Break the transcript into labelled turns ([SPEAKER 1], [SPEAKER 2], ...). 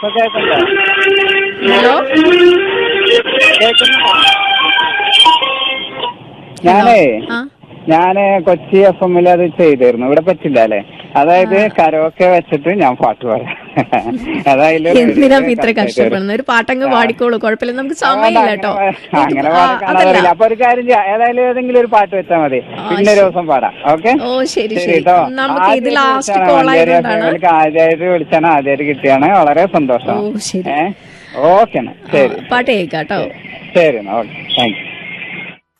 [SPEAKER 1] ഇപ്പൊ കേൾക്കണ്ടോ
[SPEAKER 2] ഹലോ
[SPEAKER 1] കേൾക്കുന്നുണ്ടോ ഞാനേ
[SPEAKER 2] ആ
[SPEAKER 1] ഞാന് കൊച്ചി എഫ് എമ്മിൽ അത് ചെയ്തിരുന്നു ഇവിടെ പറ്റില്ല അല്ലേ അതായത് കരോക്കെ വെച്ചിട്ട് ഞാൻ പാട്ട് പാടാം അതായത്
[SPEAKER 2] എന്തിനാ ഇപ്പൊ ഇത്ര കഷ്ടപ്പെടുന്നത് ഒരു പാട്ടങ്ങ് പാടിക്കോളൂ കുഴപ്പമില്ല നമുക്ക് സമയമില്ല കേട്ടോ
[SPEAKER 1] അങ്ങനെ
[SPEAKER 2] ആ,
[SPEAKER 1] പാടാൻ
[SPEAKER 2] അതല്ല
[SPEAKER 1] കാണാറില്ല അപ്പൊ ഒരു കാര്യം ചെയ്യാം ഏതായാലും ഏതെങ്കിലും ഒരു പാട്ട് വെച്ചാൽ മതി പിന്നെ ഒരു ദിവസം പാടാം ഓക്കെ
[SPEAKER 2] ഓ ശരി ശരി
[SPEAKER 1] കേട്ടോ
[SPEAKER 2] നമുക്ക് ഇത് ലാസ്റ്റ് കോൾ ആയതുകൊണ്ടാണ്
[SPEAKER 1] ആദ്യമായിട്ട് വിളിച്ചാണ് ആദ്യമായിട്ട് കിട്ടിയാണ് വളരെ സന്തോഷം
[SPEAKER 2] ഓ ശരി
[SPEAKER 1] ഏ ഓക്കെ എന്നാ ശരി
[SPEAKER 2] പാട്ട് കേൾക്കാം കേട്ടോ
[SPEAKER 1] ശരി എന്നാ ഓക്കെ താങ്ക് യു